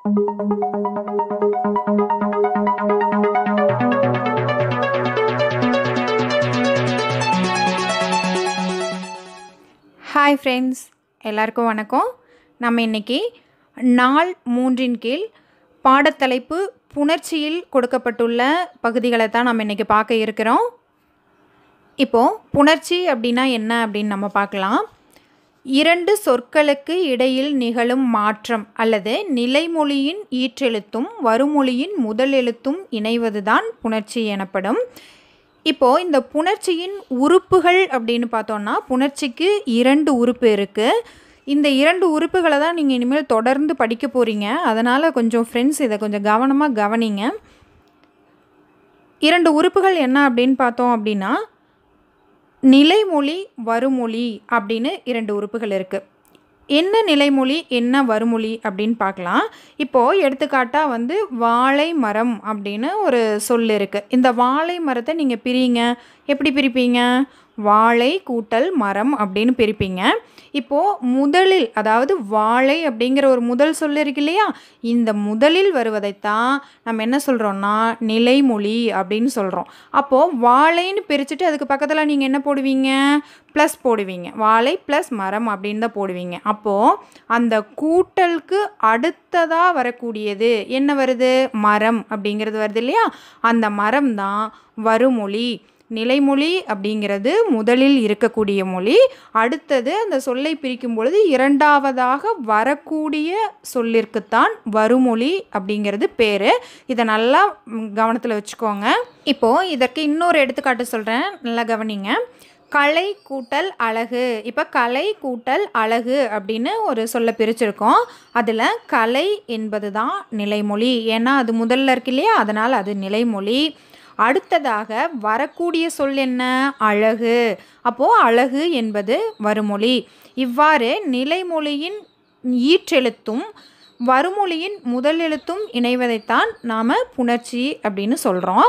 hi friends எல்லாருக்கும் வணக்கம் நம்ம இன்னைக்கு நாள் மூன்றின் கீழ் பாடத்தலைப்பு புணர்ச்சியில் கொடுக்கப்பட்டுள்ள பகுதிகளை தான் நம்ம இன்றைக்கி பார்க்க இருக்கிறோம் இப்போது புணர்ச்சி அப்படின்னா என்ன அப்படின்னு நம்ம பார்க்கலாம் இரண்டு சொற்களுக்கு இடையில் நிகழும் மாற்றம் அல்லது நிலைமொழியின் ஈற்றெழுத்தும் வருமொழியின் முதல் எழுத்தும் இணைவதுதான் புணர்ச்சி எனப்படும் இப்போது இந்த புணர்ச்சியின் உறுப்புகள் அப்படின்னு பார்த்தோன்னா புணர்ச்சிக்கு இரண்டு உறுப்பு இருக்குது இந்த இரண்டு உறுப்புகளை தான் நீங்கள் இனிமேல் தொடர்ந்து படிக்க போகிறீங்க அதனால் கொஞ்சம் ஃப்ரெண்ட்ஸ் இதை கொஞ்சம் கவனமாக கவனிங்க இரண்டு உறுப்புகள் என்ன அப்படின்னு பார்த்தோம் அப்படின்னா நிலைமொழி வருமொழி அப்படின்னு இரண்டு உறுப்புகள் இருக்குது என்ன நிலைமொழி என்ன வருமொழி அப்படின்னு பார்க்கலாம் இப்போது எடுத்துக்காட்டாக வந்து வாழை மரம் அப்படின்னு ஒரு சொல் இருக்குது இந்த வாழை மரத்தை நீங்கள் பிரிங்க எப்படி பிரிப்பீங்க வாழை கூட்டல் மரம் அப்படின்னு பிரிப்பீங்க இப்போது முதலில் அதாவது வாழை அப்படிங்கிற ஒரு முதல் சொல் இருக்கு இல்லையா இந்த முதலில் வருவதைத்தான் நம்ம என்ன சொல்கிறோன்னா நிலைமொழி அப்படின்னு சொல்கிறோம் அப்போது வாழைன்னு பிரிச்சுட்டு அதுக்கு பக்கத்தில் நீங்கள் என்ன போடுவீங்க ப்ளஸ் போடுவீங்க வாழை ப்ளஸ் மரம் அப்படின்னு தான் போடுவீங்க அப்போது அந்த கூட்டலுக்கு அடுத்ததாக வரக்கூடியது என்ன வருது மரம் அப்படிங்கிறது வருது இல்லையா அந்த மரம் தான் வருமொழி நிலைமொழி அப்படிங்கிறது முதலில் இருக்கக்கூடிய மொழி அடுத்தது அந்த சொல்லை பிரிக்கும் பொழுது இரண்டாவதாக வரக்கூடிய சொல்லிற்குத்தான் வருமொழி அப்படிங்கிறது பேர் இதை நல்லா கவனத்தில் வச்சுக்கோங்க இப்போது இதற்கு இன்னொரு எடுத்துக்காட்டு சொல்கிறேன் நல்லா கவனிங்க கலை கூட்டல் அழகு இப்போ கலை கூட்டல் அழகு அப்படின்னு ஒரு சொல்ல பிரிச்சிருக்கோம் அதில் கலை என்பது தான் நிலைமொழி ஏன்னா அது முதல்ல இருக்கு இல்லையா அதனால் அது நிலைமொழி அடுத்ததாக வரக்கூடிய சொல் என்ன அழகு அப்போது அழகு என்பது வருமொழி இவ்வாறு நிலைமொழியின் ஈற்றெழுத்தும் வருமொழியின் முதல் எழுத்தும் இணைவதைத்தான் நாம் புணர்ச்சி அப்படின்னு சொல்கிறோம்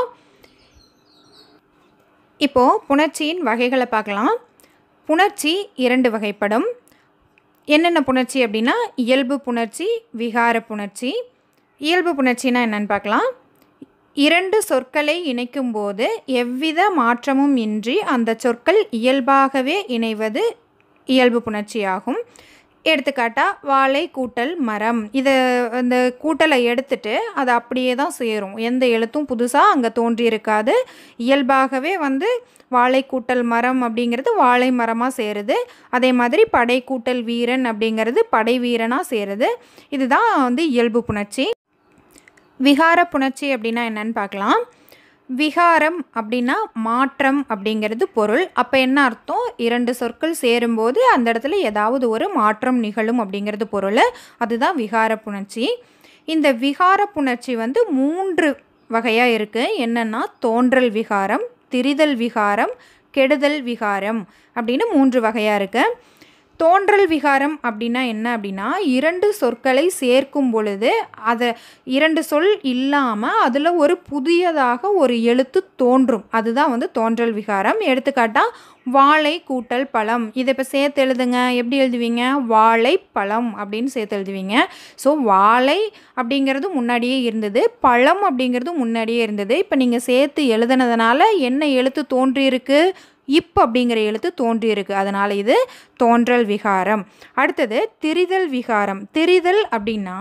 இப்போது புணர்ச்சியின் வகைகளை பார்க்கலாம் புணர்ச்சி இரண்டு வகைப்படும் என்னென்ன புணர்ச்சி அப்படின்னா இயல்பு புணர்ச்சி விகார புணர்ச்சி இயல்பு புணர்ச்சினா என்னென்னு பார்க்கலாம் இரண்டு சொற்களை இணைக்கும்போது எவ்வித மாற்றமும் இன்றி அந்த சொற்கள் இயல்பாகவே இணைவது இயல்பு புணர்ச்சியாகும் எடுத்துக்காட்டால் வாழை கூட்டல் மரம் இதை இந்த கூட்டலை எடுத்துட்டு அது அப்படியே தான் சேரும் எந்த எழுத்தும் புதுசாக அங்கே தோன்றியிருக்காது இயல்பாகவே வந்து வாழை கூட்டல் மரம் அப்படிங்கிறது வாழை மரமாக சேருது அதே மாதிரி படை கூட்டல் வீரன் அப்படிங்கிறது படை வீரனாக சேருது இதுதான் வந்து இயல்பு புணர்ச்சி விகார புணர்ச்சி அப்படின்னா என்னன்னு பார்க்கலாம் விகாரம் அப்படின்னா மாற்றம் அப்படிங்கிறது பொருள் அப்போ என்ன அர்த்தம் இரண்டு சொற்கள் சேரும்போது அந்த இடத்துல ஏதாவது ஒரு மாற்றம் நிகழும் அப்படிங்கிறது பொருள் அதுதான் விகார புணர்ச்சி இந்த விகார புணர்ச்சி வந்து மூன்று வகையாக இருக்குது என்னென்னா தோன்றல் விகாரம் திரிதல் விகாரம் கெடுதல் விகாரம் அப்படின்னு மூன்று வகையாக இருக்குது தோன்றல் விகாரம் அப்படின்னா என்ன அப்படின்னா இரண்டு சொற்களை சேர்க்கும் பொழுது அதை இரண்டு சொல் இல்லாமல் அதில் ஒரு புதியதாக ஒரு எழுத்து தோன்றும் அதுதான் வந்து தோன்றல் விகாரம் எடுத்துக்காட்டால் வாழை கூட்டல் பழம் இதை இப்போ சேர்த்து எழுதுங்க எப்படி எழுதுவீங்க வாழை பழம் அப்படின்னு சேர்த்து எழுதுவீங்க ஸோ வாழை அப்படிங்கிறது முன்னாடியே இருந்தது பழம் அப்படிங்கிறது முன்னாடியே இருந்தது இப்போ நீங்கள் சேர்த்து எழுதுனதுனால என்ன எழுத்து தோன்றியிருக்கு இப் அப்படிங்கிற எழுத்து தோன்றியிருக்கு அதனால் இது தோன்றல் விகாரம் அடுத்தது திரிதல் விகாரம் திரிதல் அப்படின்னா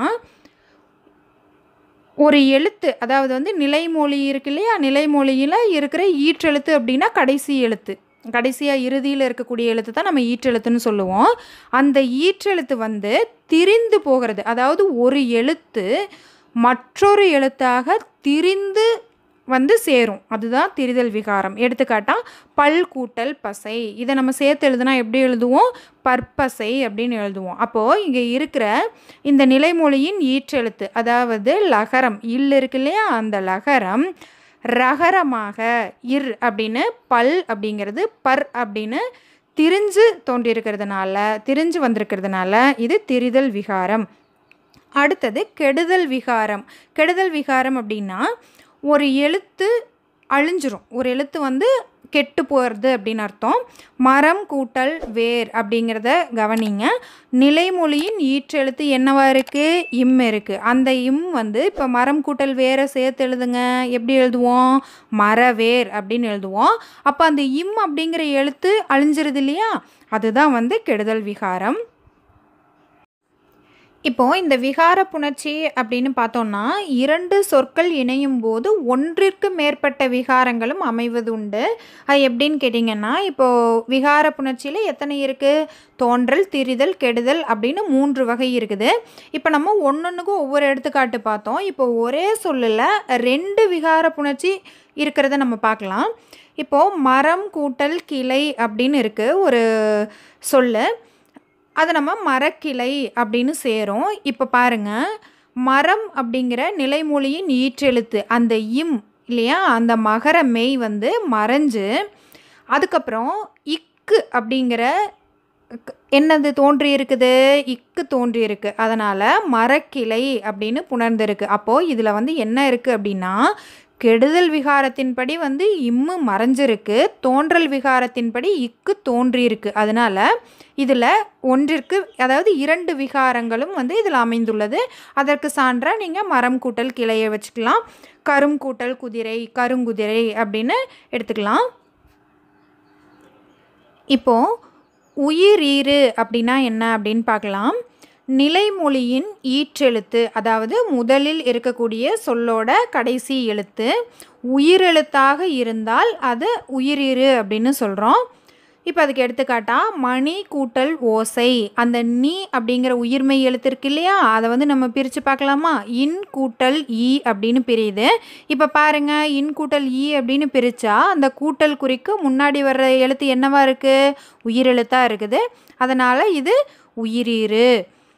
ஒரு எழுத்து அதாவது வந்து நிலைமொழி இருக்கு இல்லையா நிலைமொழியில் இருக்கிற ஈற்றெழுத்து அப்படின்னா கடைசி எழுத்து கடைசியாக இறுதியில் இருக்கக்கூடிய எழுத்து தான் நம்ம ஈற்றெழுத்துன்னு சொல்லுவோம் அந்த ஈற்றெழுத்து வந்து திரிந்து போகிறது அதாவது ஒரு எழுத்து மற்றொரு எழுத்தாக திரிந்து வந்து சேரும் அதுதான் திரிதல் விகாரம் எடுத்துக்காட்டால் பல் கூட்டல் பசை இதை நம்ம சேர்த்து எழுதுனா எப்படி எழுதுவோம் பற்பசை அப்படின்னு எழுதுவோம் அப்போது இங்கே இருக்கிற இந்த நிலைமொழியின் ஈற்றெழுத்து அதாவது லகரம் இல் இருக்கு இல்லையா அந்த லகரம் ரகரமாக இர் அப்படின்னு பல் அப்படிங்கிறது பர் அப்படின்னு திரிஞ்சு தோன்றியிருக்கிறதுனால திரிஞ்சு வந்திருக்கிறதுனால இது திரிதல் விகாரம் அடுத்தது கெடுதல் விகாரம் கெடுதல் விகாரம் அப்படின்னா ஒரு எழுத்து அழிஞ்சிரும் ஒரு எழுத்து வந்து கெட்டு போகிறது அப்படின்னு அர்த்தம் மரம் கூட்டல் வேர் அப்படிங்கிறத கவனிங்க நிலைமொழியின் ஈற்றெழுத்து என்னவா இருக்குது இம் இருக்குது அந்த இம் வந்து இப்போ மரம் கூட்டல் வேரை சேர்த்து எழுதுங்க எப்படி எழுதுவோம் மரவேர் அப்படின்னு எழுதுவோம் அப்போ அந்த இம் அப்படிங்கிற எழுத்து அழிஞ்சிருது இல்லையா அதுதான் வந்து கெடுதல் விகாரம் இப்போ இந்த விகார புணர்ச்சி அப்படின்னு பார்த்தோம்னா இரண்டு சொற்கள் இணையும் போது ஒன்றிற்கு மேற்பட்ட விகாரங்களும் அமைவது உண்டு அது எப்படின்னு கேட்டிங்கன்னா இப்போது விகார புணர்ச்சியில் எத்தனை இருக்குது தோன்றல் திரிதல் கெடுதல் அப்படின்னு மூன்று வகை இருக்குது இப்போ நம்ம ஒன்றொன்றுக்கும் ஒவ்வொரு எடுத்துக்காட்டு பார்த்தோம் இப்போ ஒரே சொல்லில் ரெண்டு விகார புணர்ச்சி இருக்கிறத நம்ம பார்க்கலாம் இப்போது மரம் கூட்டல் கிளை அப்படின்னு இருக்குது ஒரு சொல்லு அது நம்ம மரக்கிளை அப்படின்னு சேரும் இப்போ பாருங்க மரம் அப்படிங்கிற நிலைமொழியின் ஈற்றெழுத்து அந்த இம் இல்லையா அந்த மகர மெய் வந்து மறைஞ்சு அதுக்கப்புறம் இக்கு அப்படிங்கிற க- என்னது தோன்றி இருக்குது இக்கு தோன்றி இருக்கு அதனால் மரக்கிளை அப்படின்னு புணர்ந்திருக்கு அப்போது இதில் வந்து என்ன இருக்குது அப்படின்னா கெடுதல் விகாரத்தின்படி வந்து இம்மு மறைஞ்சிருக்கு தோன்றல் விகாரத்தின்படி இக்கு தோன்றியிருக்கு அதனால் இதில் ஒன்றிற்கு அதாவது இரண்டு விகாரங்களும் வந்து இதில் அமைந்துள்ளது அதற்கு சான்றாக நீங்கள் மரம் கூட்டல் கிளையை வச்சுக்கலாம் கரும் கூட்டல் குதிரை கருங்குதிரை அப்படின்னு எடுத்துக்கலாம் இப்போ உயிரீறு அப்படின்னா என்ன அப்படின்னு பார்க்கலாம் நிலைமொழியின் ஈற்றெழுத்து அதாவது முதலில் இருக்கக்கூடிய சொல்லோட கடைசி எழுத்து உயிரெழுத்தாக இருந்தால் அது உயிரீறு அப்படின்னு சொல்கிறோம் இப்போ அதுக்கு எடுத்துக்காட்டா மணி கூட்டல் ஓசை அந்த நீ அப்படிங்கிற உயிர்மெய் எழுத்து இருக்கு இல்லையா அதை வந்து நம்ம பிரித்து பார்க்கலாமா இன் கூட்டல் ஈ அப்படின்னு பிரியுது இப்போ பாருங்க இன் கூட்டல் ஈ அப்படின்னு பிரித்தா அந்த கூட்டல் குறிக்கு முன்னாடி வர்ற எழுத்து என்னவா இருக்குது உயிரெழுத்தாக இருக்குது அதனால் இது உயிரீறு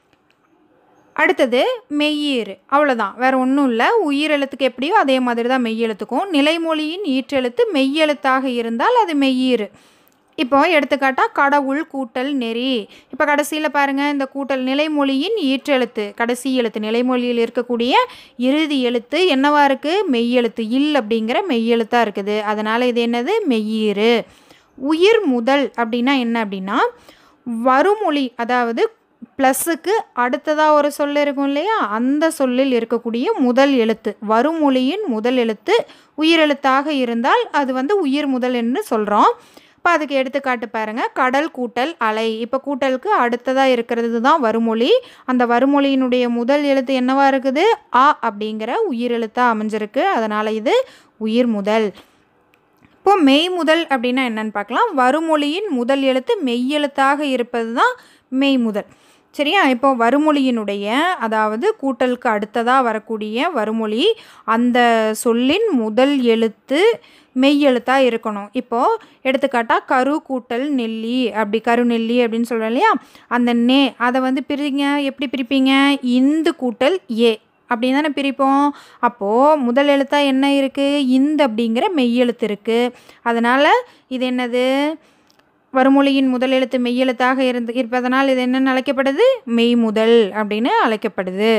அடுத்தது மெய்யீறு அவ்வளோதான் வேற ஒன்றும் இல்லை உயிரெழுத்துக்கு எப்படியோ அதே மாதிரி தான் மெய்யெழுத்துக்கும் நிலைமொழியின் ஈற்றெழுத்து மெய்யெழுத்தாக இருந்தால் அது மெய்யீறு இப்போ எடுத்துக்காட்டா கடவுள் கூட்டல் நெறி இப்போ கடைசியில் பாருங்கள் இந்த கூட்டல் நிலைமொழியின் ஈற்றெழுத்து கடைசி எழுத்து நிலைமொழியில் இருக்கக்கூடிய இறுதி எழுத்து என்னவா இருக்குது மெய்யெழுத்து இல் அப்படிங்கிற மெய்யெழுத்தாக இருக்குது அதனால் இது என்னது மெய்யீறு உயிர் முதல் அப்படின்னா என்ன அப்படின்னா வருமொழி அதாவது ப்ளஸ்ஸுக்கு அடுத்ததாக ஒரு சொல் இருக்கும் இல்லையா அந்த சொல்லில் இருக்கக்கூடிய முதல் எழுத்து வருமொழியின் முதல் எழுத்து உயிரெழுத்தாக இருந்தால் அது வந்து உயிர் முதல் என்று சொல்கிறோம் இப்போ அதுக்கு எடுத்துக்காட்டு பாருங்க கடல் கூட்டல் அலை இப்போ கூட்டலுக்கு அடுத்ததாக இருக்கிறது தான் வருமொழி அந்த வருமொழியினுடைய முதல் எழுத்து என்னவா இருக்குது ஆ அப்படிங்கிற உயிரெழுத்தாக அமைஞ்சிருக்கு அதனால் இது உயிர் முதல் இப்போ மெய் முதல் அப்படின்னா என்னன்னு பார்க்கலாம் வருமொழியின் முதல் எழுத்து மெய்யெழுத்தாக இருப்பது தான் மெய் முதல் சரியா இப்போ வருமொழியினுடைய அதாவது கூட்டலுக்கு அடுத்ததாக வரக்கூடிய வருமொழி அந்த சொல்லின் முதல் எழுத்து மெய் எழுத்தாக இருக்கணும் இப்போது எடுத்துக்காட்டால் கரு கூட்டல் நெல்லி அப்படி கரு நெல்லி அப்படின்னு சொல்கிறோம் இல்லையா அந்த நே அதை வந்து பிரிங்க எப்படி பிரிப்பீங்க இந்து கூட்டல் ஏ அப்படின்னு தானே பிரிப்போம் அப்போது முதல் எழுத்தா என்ன இருக்குது இந்த அப்படிங்கிற மெய்யெழுத்து இருக்குது அதனால் இது என்னது வருமொழியின் முதல் எழுத்து மெய்யெழுத்தாக இருந்து இருப்பதனால் இது என்னென்னு அழைக்கப்படுது மெய் முதல் அப்படின்னு அழைக்கப்படுது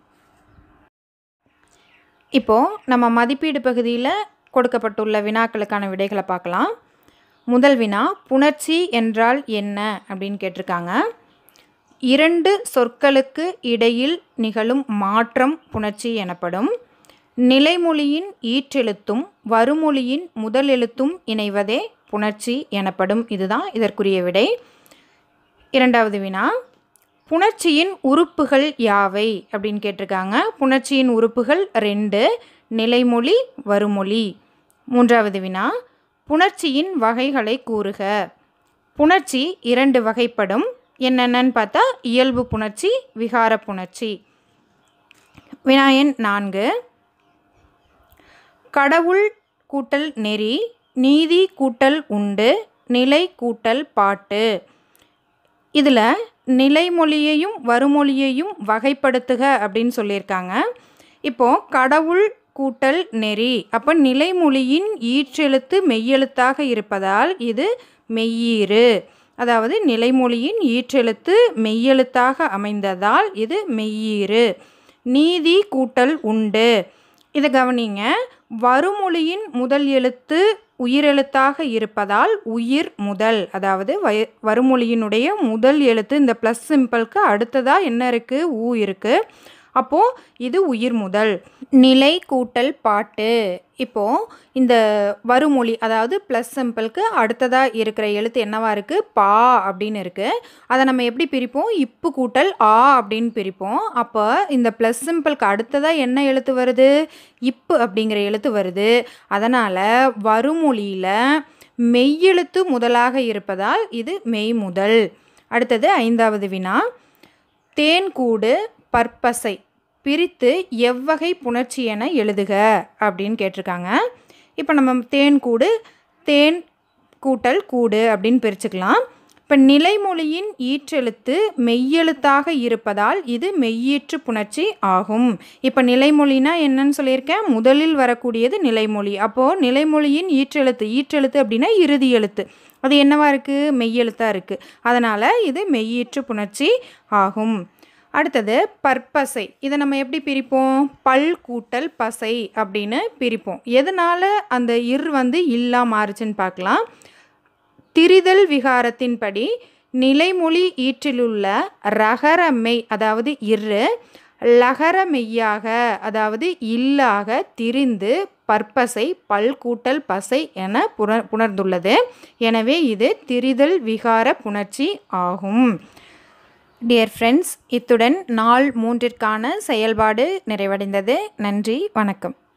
இப்போது நம்ம மதிப்பீடு பகுதியில் கொடுக்கப்பட்டுள்ள வினாக்களுக்கான விடைகளை பார்க்கலாம் முதல் வினா புணர்ச்சி என்றால் என்ன அப்படின்னு கேட்டிருக்காங்க இரண்டு சொற்களுக்கு இடையில் நிகழும் மாற்றம் புணர்ச்சி எனப்படும் நிலைமொழியின் ஈற்றெழுத்தும் வருமொழியின் முதல் எழுத்தும் இணைவதே புணர்ச்சி எனப்படும் இதுதான் இதற்குரிய விடை இரண்டாவது வினா புணர்ச்சியின் உறுப்புகள் யாவை அப்படின்னு கேட்டிருக்காங்க புணர்ச்சியின் உறுப்புகள் ரெண்டு நிலைமொழி வருமொழி மூன்றாவது வினா புணர்ச்சியின் வகைகளை கூறுக புணர்ச்சி இரண்டு வகைப்படும் என்னென்னன்னு பார்த்தா இயல்பு புணர்ச்சி விகார புணர்ச்சி வினாயன் நான்கு கடவுள் கூட்டல் நெறி நீதி கூட்டல் உண்டு நிலை கூட்டல் பாட்டு இதில் நிலைமொழியையும் வருமொழியையும் வகைப்படுத்துக அப்படின்னு சொல்லியிருக்காங்க இப்போது கடவுள் கூட்டல் நெறி அப்போ நிலைமொழியின் ஈற்றெழுத்து மெய்யெழுத்தாக இருப்பதால் இது மெய்யீறு அதாவது நிலைமொழியின் ஈற்றெழுத்து மெய்யெழுத்தாக அமைந்ததால் இது மெய்யீறு நீதி கூட்டல் உண்டு இதை கவனிங்க வருமொழியின் முதல் எழுத்து உயிரெழுத்தாக இருப்பதால் உயிர் முதல் அதாவது வய வருமொழியினுடைய முதல் எழுத்து இந்த ப்ளஸ் சிம்பிளுக்கு அடுத்ததாக என்ன இருக்குது ஊ இருக்குது அப்போது இது உயிர் முதல் நிலை கூட்டல் பாட்டு இப்போது இந்த வருமொழி அதாவது ப்ளஸ் சிம்பிளுக்கு அடுத்ததாக இருக்கிற எழுத்து என்னவா இருக்குது பா அப்படின்னு இருக்குது அதை நம்ம எப்படி பிரிப்போம் இப்பு கூட்டல் ஆ அப்படின்னு பிரிப்போம் அப்போ இந்த ப்ளஸ் சிம்பிளுக்கு அடுத்ததாக என்ன எழுத்து வருது இப்பு அப்படிங்கிற எழுத்து வருது அதனால் வருமொழியில் மெய்யெழுத்து முதலாக இருப்பதால் இது மெய் முதல் அடுத்தது ஐந்தாவது வினா தேன்கூடு பற்பசை பிரித்து எவ்வகை புணர்ச்சி என எழுதுக அப்படின்னு கேட்டிருக்காங்க இப்போ நம்ம தேன்கூடு தேன் கூட்டல் கூடு அப்படின்னு பிரிச்சுக்கலாம் இப்போ நிலைமொழியின் ஈற்றெழுத்து மெய்யெழுத்தாக இருப்பதால் இது மெய்யீற்று புணர்ச்சி ஆகும் இப்போ நிலைமொழினா என்னன்னு சொல்லியிருக்கேன் முதலில் வரக்கூடியது நிலைமொழி அப்போது நிலைமொழியின் ஈற்றெழுத்து ஈற்றெழுத்து அப்படின்னா இறுதி எழுத்து அது என்னவா இருக்குது மெய்யெழுத்தாக இருக்குது அதனால் இது மெய்யீற்று புணர்ச்சி ஆகும் அடுத்தது பற்பசை இதை நம்ம எப்படி பிரிப்போம் பல் கூட்டல் பசை அப்படின்னு பிரிப்போம் எதனால் அந்த இர் வந்து இல்லா மாறுச்சுன்னு பார்க்கலாம் திரிதல் விகாரத்தின்படி நிலைமொழி ஈற்றிலுள்ள ரகரமெய் அதாவது இரு லகரமெய்யாக அதாவது இல்லாக திரிந்து பற்பசை பல் கூட்டல் பசை என புண புணர்ந்துள்ளது எனவே இது திரிதல் விகார புணர்ச்சி ஆகும் டியர் ஃப்ரெண்ட்ஸ் இத்துடன் நாள் மூன்றிற்கான செயல்பாடு நிறைவடைந்தது நன்றி வணக்கம்